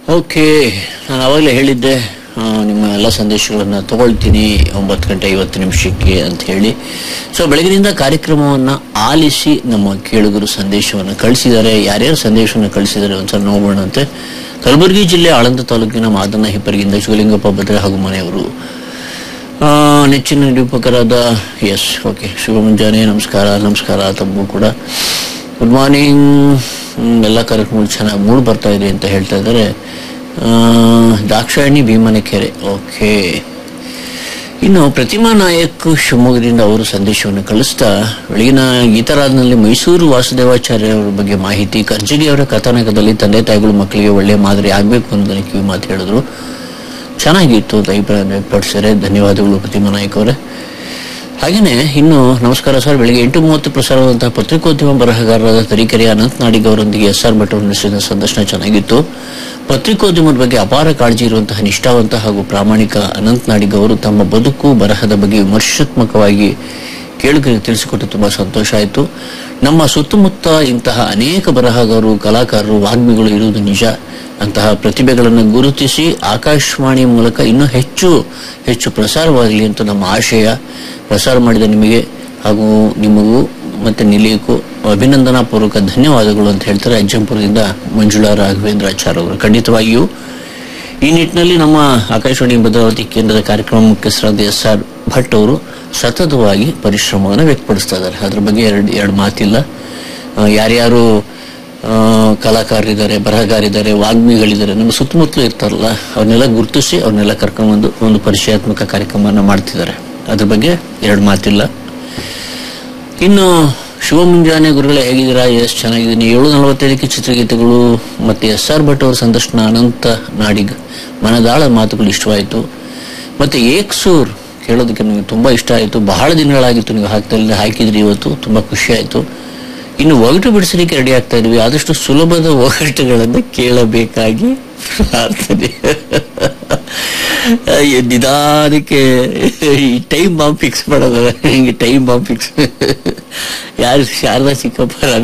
okay ನಾನು ಅವಾಗಲೇ ಹೇಳಿದ್ದೆ ಆ, ನಿಮ್ಮ ಎಲ್ಲ ಸಂದೇಶಗಳನ್ನು ತಗೊಳ್ತೀನಿ ಒಂಬತ್ತು ಗಂಟೆ ಐವತ್ತು ನಿಮಿಷಕ್ಕೆ ಅಂತ ಹೇಳಿ ಸೊ ಬೆಳಗಿನಿಂದ ಕಾರ್ಯಕ್ರಮವನ್ನು ಆಲಿಸಿ ನಮ್ಮ ಕೇಳುಗರು ಸಂದೇಶವನ್ನು ಕಳಿಸಿದ್ದಾರೆ ಯಾರ್ಯಾರು ಸಂದೇಶವನ್ನು ಕಳಿಸಿದ್ದಾರೆ ಒಂದ್ಸಲ ನೋಡೋಣಂತೆ ಕಲಬುರಗಿ ಜಿಲ್ಲೆ ಆಳಂದ ತಾಲೂಕಿನ ಮಾದನ ಹಿಪ್ಪರಿಗಿಂದ ಶಿವಲಿಂಗಪ್ಪ ಭದ್ರೆ ಹಾಗೂ ಮನೆಯವರು ಆ, ನೆಚ್ಚಿನ ನಿರೂಪಕರಾದ ಎಸ್ ಓಕೆ ಶುಭ ಮುಂಜಾನೆ ನಮಸ್ಕಾರ ನಮಸ್ಕಾರ ತಮಗೂ ಕೂಡ ಗುಡ್ ಮಾರ್ನಿಂಗ್ ಎಲ್ಲ ಕಾರ್ಯಕ್ರಮಗಳು ಚೆನ್ನಾಗಿ ಮೂಡ್ ಬರ್ತಾ ಇದೆ ಅಂತ ಹೇಳ್ತಾ ಇದ್ದಾರೆ ಆ, ದಾಕ್ಷಾಯಣಿ ಭೀಮನ ಕೆರೆ ಓಕೆ ಇನ್ನು ಪ್ರತಿಮಾ ನಾಯಕ್ ಶಿವಮೊಗ್ಗದಿಂದ ಅವರು ಸಂದೇಶವನ್ನು ಕಳಿಸ್ತಾ ಬೆಳಗಿನ ಗೀತಾರಾಧನಲ್ಲಿ ಮೈಸೂರು ವಾಸುದೇವಾಚಾರ್ಯ ಅವರ ಬಗ್ಗೆ ಮಾಹಿತಿ ಕರ್ಜಗಿ ಅವರ ಕಥಾನಕದಲ್ಲಿ ತಂದೆ ತಾಯಿಗಳು ಮಕ್ಕಳಿಗೆ ಒಳ್ಳೆಯ ಮಾದರಿ ಆಗಬೇಕು ಅನ್ನೋದನ್ನ ಕಿವಿ ಮಾತು ಹೇಳಿದ್ರು ಚೆನ್ನಾಗಿತ್ತು ಅಂತ ಅಭಿಪ್ರಾಯ ವ್ಯಕ್ತಪಡಿಸಿದರೆ ಧನ್ಯವಾದಗಳು ಪ್ರತಿಮಾ ನಾಯಕ್ ಅವರೇ ಹಾಗೆಯೇ ಇನ್ನು ನಮಸ್ಕಾರ ಸರ್ ಬೆಳಿಗ್ಗೆ ಎಂಟು ಮೂವತ್ತು ಪ್ರಸಾರವಾದಂತಹ ಪತ್ರಿಕೋದ್ಯಮ ಬರಹಗಾರರಾದ ತರೀಕೆರೆಯ ಅನಂತ್ ನಾಡಿಗ್ ಅವರೊಂದಿಗೆ ಎಸ್ ಆರ್ ಭಟ್ ಅವರು ನಡೆಸಿದ ಸಂದರ್ಶನ ಚೆನ್ನಾಗಿತ್ತು ಪತ್ರಿಕೋದ್ಯಮದ ಬಗ್ಗೆ ಅಪಾರ ಕಾಳಜಿ ಇರುವಂತಹ ನಿಷ್ಠಾವಂತ ಹಾಗೂ ಪ್ರಾಮಾಣಿಕ ಅನಂತ್ ನಾಡಿಗ್ ಅವರು ತಮ್ಮ ಬದುಕು ಬರಹದ ಬಗ್ಗೆ ವಿಮರ್ಶಾತ್ಮಕವಾಗಿ ಕೇಳುಗರಿಗೆ ತಿಳಿಸಿಕೊಟ್ಟು ತುಂಬಾ ಸಂತೋಷ ಆಯಿತು ನಮ್ಮ ಸುತ್ತಮುತ್ತ ಇಂತಹ ಅನೇಕ ಬರಹಗಾರರು ಕಲಾಕಾರರು ವಾಗ್ಮಿಗಳು ಇರುವುದು ನಿಜ ಅಂತಹ ಪ್ರತಿಭೆಗಳನ್ನು ಗುರುತಿಸಿ ಆಕಾಶವಾಣಿ ಮೂಲಕ ಇನ್ನೂ ಹೆಚ್ಚು ಹೆಚ್ಚು ಪ್ರಸಾರವಾಗಲಿ ಅಂತ ನಮ್ಮ ಆಶಯ ಪ್ರಸಾರ ಮಾಡಿದ ನಿಮಗೆ ಹಾಗೂ ನಿಮಗೂ ಮತ್ತೆ ನಿಲಯಕ್ಕೂ ಅಭಿನಂದನಾ ಪೂರ್ವಕ ಧನ್ಯವಾದಗಳು ಅಂತ ಹೇಳ್ತಾರೆ ಅಜ್ಜಂಪುರದಿಂದ ಮಂಜುಳಾ ರಾಘವೇಂದ್ರಾಚಾರ್ಯ ಅವರು ಖಂಡಿತವಾಗಿಯೂ ಈ ನಿಟ್ಟಿನಲ್ಲಿ ನಮ್ಮ ಆಕಾಶವಾಣಿ ಭದ್ರಾವತಿ ಕೇಂದ್ರದ ಕಾರ್ಯಕ್ರಮ ಮುಖ್ಯಸ್ಥರಾದ ಎಸ್ ಆರ್ ಭಟ್ ಅವರು ಸತತವಾಗಿ ಪರಿಶ್ರಮವನ್ನು ವ್ಯಕ್ತಪಡಿಸ್ತಾ ಇದ್ದಾರೆ ಅದ್ರ ಬಗ್ಗೆ ಎರಡು ಎರಡು ಮಾತಿಲ್ಲ ಆ, ಯಾರ್ಯಾರು ಆ, ಕಲಾಕಾರರಿದ್ದಾರೆ ಬರಹಗಾರಿದ್ದಾರೆ ವಾಗ್ಮಿಗಳಿದ್ದಾರೆ ನಮ್ಮ ಸುತ್ತಮುತ್ತಲು ಇರ್ತಾರಲ್ಲ ಅವ್ರನ್ನೆಲ್ಲ ಗುರುತಿಸಿ ಅವ್ರನ್ನೆಲ್ಲ ಕರ್ಕೊಂಡ್ಬಂದು ಒಂದು ಪರಿಚಯಾತ್ಮಕ ಕಾರ್ಯಕ್ರಮವನ್ನು ಮಾಡ್ತಿದ್ದಾರೆ ಅದ್ರ ಬಗ್ಗೆ ಎರಡು ಮಾತಿಲ್ಲ ಇನ್ನು ಶುಭ ಮುಂಜಾನೆ ಗುರುಗಳೇ ಹೇಗಿದ್ದೀರಾ ಎಸ್ ಚೆನ್ನಾಗಿದ್ದೀನಿ ಏಳು ನಲವತ್ತೈದಕ್ಕೆ ಚಿತ್ರಗೀತೆಗಳು ಮತ್ತೆ ಎಸ್ ಆರ್ ಭಟ್ ಅವರ ಸಂದರ್ಶನ ಅನಂತ ನಾಡಿಗ್ ಮನದಾಳ ಮಾತುಗಳು ಇಷ್ಟವಾಯಿತು ಮತ್ತೆ ಏಕ್ಸೂರ್ ಕೇಳೋದಕ್ಕೆ ನನಗೆ ತುಂಬಾ ಇಷ್ಟ ಆಯಿತು ಬಹಳ ದಿನಗಳಾಗಿತ್ತು ನೀವು ಹಾಕ್ತಾ ಹಾಕಿದ್ರಿ ಇವತ್ತು ತುಂಬಾ ಖುಷಿ ಆಯಿತು ಇನ್ನು ಒಗಟು ಬಿಡಿಸಲಿಕ್ಕೆ ರೆಡಿ ಆಗ್ತಾ ಇದ್ವಿ ಆದಷ್ಟು ಸುಲಭದ ಒಗಟುಗಳನ್ನು ಕೇಳಬೇಕಾಗಿ ಪ್ರಾರ್ಥನೆ ಅಯ್ಯೋ, ನಿಧಾನಕ್ಕೆ ಈ ಟೈಮ್ ಬಾಂಬ್ ಫಿಕ್ಸ್ ಮಾಡೋದಲ್ಲ ಹಿಂಗೆ ಟೈಮ್ ಬಾಂಬ್ ಫಿಕ್ಸ್ ಯಾರು ಶಾರದಾ ಚಿಕ್ಕಪ್ಪ